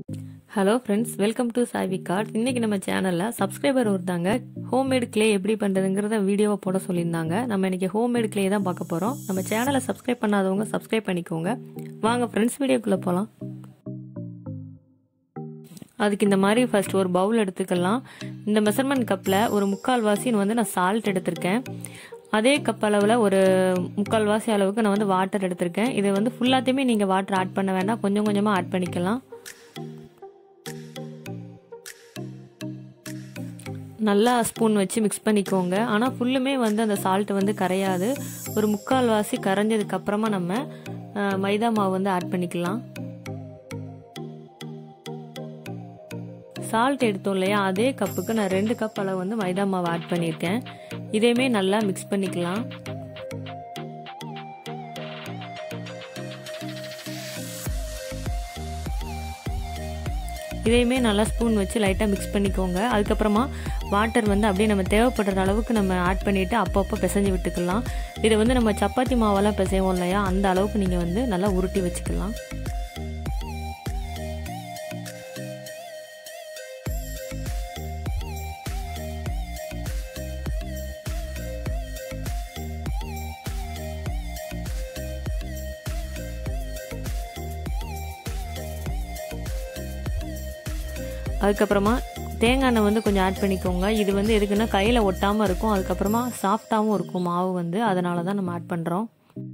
hello friends welcome to Saivi card இன்னைக்கு நம்ம சேனலில் சப்ஸ்கிரைபர் ஒருத்தாங்க ஹோம்மேட் க்ளே எப்படி பண்ணுறதுங்கிறத வீடியோவை போட சொல்லியிருந்தாங்க நம்ம இன்னைக்கு ஹோம்மேட் க்ளே தான் பார்க்க போகிறோம் நம்ம சேனலை சப்ஸ்கிரைப் பண்ணாதவங்க சப்ஸ்கிரைப் பண்ணிக்கோங்க வாங்க ஃப்ரெண்ட்ஸ் வீடியோக்குள்ளே போகலாம் அதுக்கு இந்த மாதிரி ஃபர்ஸ்ட் ஒரு பவுல் எடுத்துக்கலாம் இந்த மெஷர்மெண்ட் கப்பில் ஒரு முக்கால் வாசின்னு வந்து நான் சால்ட் எடுத்திருக்கேன் அதே கப் அளவில் ஒரு முக்கால் வாசி அளவுக்கு நான் வந்து வாட்டர் எடுத்திருக்கேன் இதை வந்து ஃபுல்லாத்தையுமே நீங்கள் வாட்டர் ஆட் பண்ண வேண்டாம் கொஞ்சம் கொஞ்சமாக ஆட் பண்ணிக்கலாம் நல்லா ஸ்பூன் வச்சு மிக்ஸ் பண்ணிக்கோங்க ஆனால் ஃபுல்லுமே வந்து அந்த சால்ட்டு வந்து கரையாது ஒரு முக்கால் வாசி கரைஞ்சதுக்கு அப்புறமா நம்ம மைதா மாவு வந்து ஆட் பண்ணிக்கலாம் சால்ட் எடுத்தோம் இல்லையா அதே கப்புக்கு நான் ரெண்டு கப் அளவு வந்து மைதா மாவு ஆட் பண்ணியிருக்கேன் இதையுமே நல்லா மிக்ஸ் பண்ணிக்கலாம் இதையுமே நல்லா ஸ்பூன் வச்சு லைட்டாக மிக்ஸ் பண்ணிக்கோங்க அதுக்கப்புறமா வாட்டர் வந்து அப்படியே நம்ம தேவைப்படுற அளவுக்கு நம்ம ஆட் பண்ணிவிட்டு அப்பப்போ பிசைஞ்சு விட்டுக்கலாம் இதை வந்து நம்ம சப்பாத்தி மாவெல்லாம் பிசைவோம் இல்லையா அந்த அளவுக்கு நீங்கள் வந்து நல்லா உருட்டி வச்சுக்கலாம் அதுக்கப்புறமா தேங்காய் எண்ணெய் வந்து கொஞ்சம் ஆட் பண்ணிக்கோங்க இது வந்து எதுக்குன்னா கையில் ஒட்டாமல் இருக்கும் அதுக்கப்புறமா சாஃப்டாகவும் இருக்கும் மாவு வந்து அதனால தான் நம்ம ஆட் பண்ணுறோம்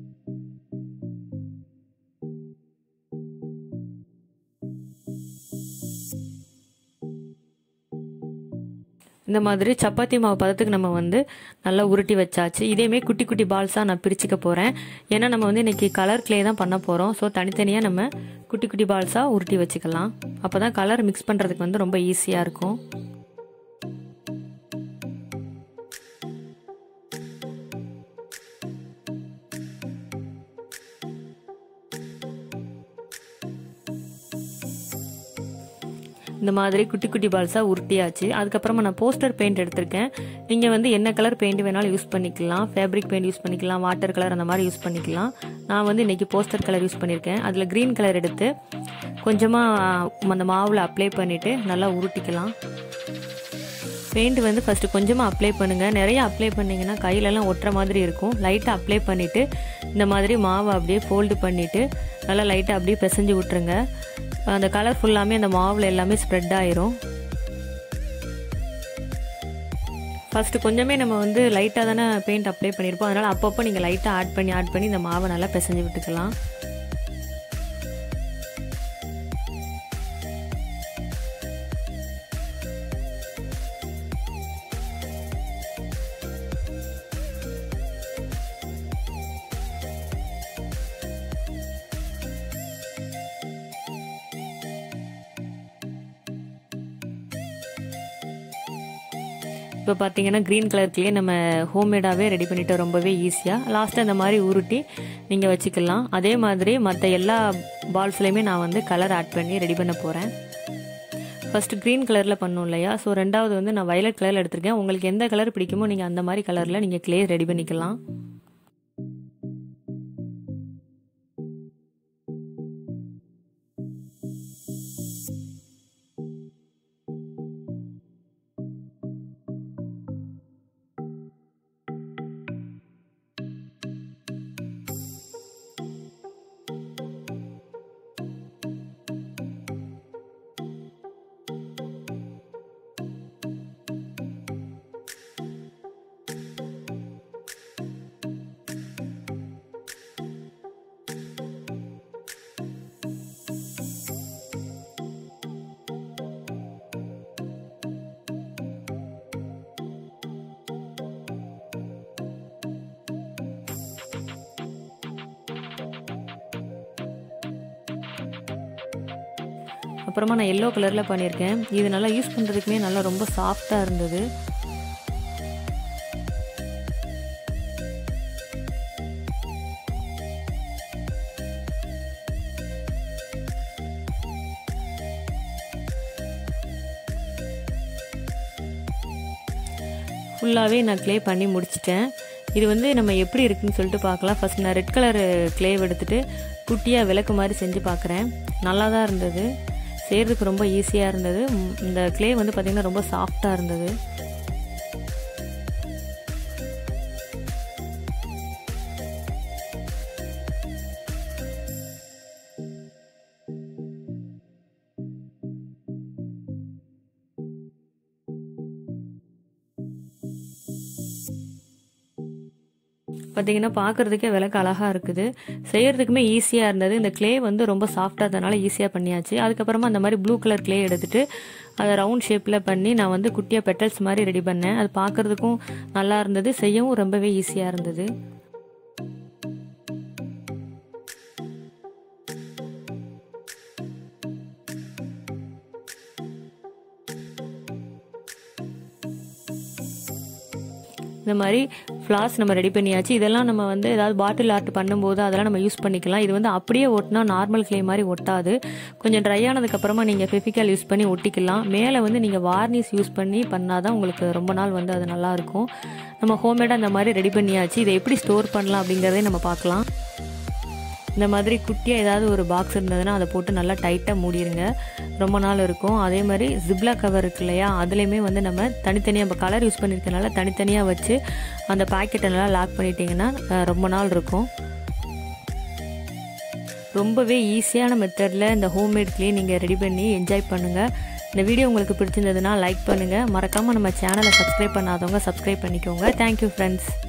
இந்த மாதிரி சப்பாத்தி மாவு பதத்துக்கு நம்ம வந்து நல்லா உருட்டி வச்சாச்சு இதேமே குட்டி குட்டி பால்ஸாக நான் பிரிச்சுக்க போகிறேன் ஏன்னா நம்ம வந்து இன்றைக்கி கலர் க்ளே தான் பண்ண போகிறோம் ஸோ தனித்தனியாக நம்ம குட்டி குட்டி பால்ஸாக உருட்டி வச்சுக்கலாம் அப்போ தான் கலர் மிக்ஸ் பண்ணுறதுக்கு வந்து ரொம்ப ஈஸியாக இருக்கும் இந்த மாதிரி குட்டி குட்டி பால்ஸாக உருட்டியாச்சு அதுக்கப்புறமா நான் போஸ்டர் பெயிண்ட் எடுத்திருக்கேன் நீங்கள் வந்து என்ன கலர் பெயிண்ட் வேணாலும் யூஸ் பண்ணிக்கலாம் ஃபேப்ரிக் பெயிண்ட் யூஸ் பண்ணிக்கலாம் வாட்டர் கலர் அந்த மாதிரி யூஸ் பண்ணிக்கலாம் நான் வந்து இன்றைக்கி போஸ்டர் கலர் யூஸ் பண்ணியிருக்கேன் அதில் க்ரீன் கலர் எடுத்து கொஞ்சமாக அந்த மாவில் அப்ளை பண்ணிவிட்டு நல்லா உருட்டிக்கலாம் பெயிண்ட் வந்து ஃபஸ்ட்டு கொஞ்சமாக அப்ளை பண்ணுங்கள் நிறைய அப்ளை பண்ணிங்கன்னா கையிலலாம் ஒட்டுற மாதிரி இருக்கும் லைட்டாக அப்ளை பண்ணிவிட்டு இந்த மாதிரி மாவை அப்படியே ஃபோல்டு பண்ணிவிட்டு நல்லா லைட்டாக அப்படியே பிசைஞ்சு விட்ருங்க அந்த கலர் ஃபுல்லாமே அந்த மாவில் எல்லாமே ஸ்ப்ரெட் ஆயிரும் ஃபஸ்ட்டு கொஞ்சமே நம்ம வந்து லைட்டாக தானே பெயிண்ட் அப்ளை பண்ணியிருப்போம் அதனால் அப்பப்போ நீங்கள் லைட்டாக ஆட் பண்ணி ஆட் பண்ணி இந்த மாவை நல்லா பிசைஞ்சு விட்டுக்கலாம் இப்போ பார்த்தீங்கன்னா க்ரீன் கலர்லேயே நம்ம ஹோம்மேடாகவே ரெடி பண்ணிட்டு ரொம்பவே ஈஸியாக லாஸ்ட்டாக இந்த மாதிரி உருட்டி நீங்கள் வச்சுக்கலாம் அதே மாதிரி மற்ற எல்லா பால்ஸ்லையுமே நான் வந்து கலர் ஆட் பண்ணி ரெடி பண்ண போகிறேன் ஃபஸ்ட்டு க்ரீன் கலரில் பண்ணும் இல்லையா ஸோ ரெண்டாவது வந்து நான் வயலட் கலரில் எடுத்திருக்கேன் உங்களுக்கு எந்த கலர் பிடிக்குமோ நீங்கள் அந்த மாதிரி கலரில் நீங்கள் க்ளே ரெடி பண்ணிக்கலாம் அப்புறமா நான் எல்லோ கலரில் பண்ணியிருக்கேன் இது நல்லா யூஸ் பண்ணுறதுக்குமே நல்லா ரொம்ப சாஃப்டாக இருந்தது ஃபுல்லாகவே நான் க்ளே பண்ணி முடிச்சிட்டேன் இது வந்து நம்ம எப்படி இருக்குன்னு சொல்லிட்டு பார்க்கலாம் ஃபர்ஸ்ட் நான் ரெட் கலர் க்ளேவ் எடுத்துட்டு குட்டியாக விளக்கு மாதிரி செஞ்சு பார்க்குறேன் நல்லா தான் இருந்தது செய்கிறதுக்கு ரொம்ப ஈஸியாக இருந்தது ம், இந்த க்ளே வந்து பார்த்திங்கன்னா ரொம்ப சாஃப்டாக இருந்தது பார்த்தீங்கன்னா பார்க்குறதுக்கே விளக்கு அழகாக இருக்குது செய்கிறதுக்குமே ஈஸியாக இருந்தது இந்த க்ளே வந்து ரொம்ப சாஃப்டாக இருந்ததுனால ஈஸியாக பண்ணியாச்சு அதுக்கப்புறமா அந்த மாதிரி ப்ளூ கலர் க்ளே எடுத்துட்டு அதை ரவுண்ட் ஷேப்பில் பண்ணி நான் வந்து குட்டியாக பெட்டல்ஸ் மாதிரி ரெடி பண்ணேன் அது பார்க்குறதுக்கும் நல்லா இருந்தது செய்யவும் ரொம்பவே ஈஸியாக இருந்தது இந்த மாதிரி ஃப்ளாஸ் நம்ம ரெடி பண்ணியாச்சு இதெல்லாம் நம்ம வந்து ஏதாவது பாட்டில் ஆர்ட் பண்ணும்போது அதெல்லாம் நம்ம யூஸ் பண்ணிக்கலாம் இது வந்து அப்படியே ஒட்டினா நார்மல் கிளே மாதிரி ஒட்டாது கொஞ்சம் ட்ரை ஆனதுக்கப்புறமா நீங்கள் ஃபெஃபிக்கால் யூஸ் பண்ணி ஒட்டிக்கலாம் மேலே வந்து நீங்கள் வார்னிஷ் யூஸ் பண்ணி பண்ணாதான் உங்களுக்கு ரொம்ப நாள் வந்து அது நல்லாயிருக்கும் நம்ம ஹோம்மேடாக இந்த மாதிரி ரெடி பண்ணியாச்சு இதை எப்படி ஸ்டோர் பண்ணலாம் அப்படிங்கிறதே நம்ம பார்க்கலாம் இந்த மாதிரி குட்டியாக ஏதாவது ஒரு பாக்ஸ் இருந்ததுன்னா அதை போட்டு நல்லா டைட்டாக மூடிடுங்க ரொம்ப நாள் இருக்கும் அதே மாதிரி ஜிப்லா கவர் இருக்கு இல்லையா அதுலேயுமே வந்து நம்ம தனித்தனியாக இப்போ கலர் யூஸ் பண்ணியிருக்கனால தனித்தனியாக வச்சு அந்த பாக்கெட்டை நல்லா லாக் பண்ணிட்டீங்கன்னா அஹ், ரொம்ப நாள் இருக்கும் ரொம்பவே ஈஸியான மெத்தடில் இந்த ஹோம்மேட்லேயே நீங்கள் ரெடி பண்ணி என்ஜாய் பண்ணுங்கள் இந்த வீடியோ உங்களுக்கு பிடிச்சிருந்ததுன்னா லைக் பண்ணுங்கள் மறக்காமல் நம்ம சேனலை சப்ஸ்கிரைப் பண்ணாதவங்க சப்ஸ்கிரைப் பண்ணிக்கோங்க தேங்க்யூ ஃப்ரெண்ட்ஸ்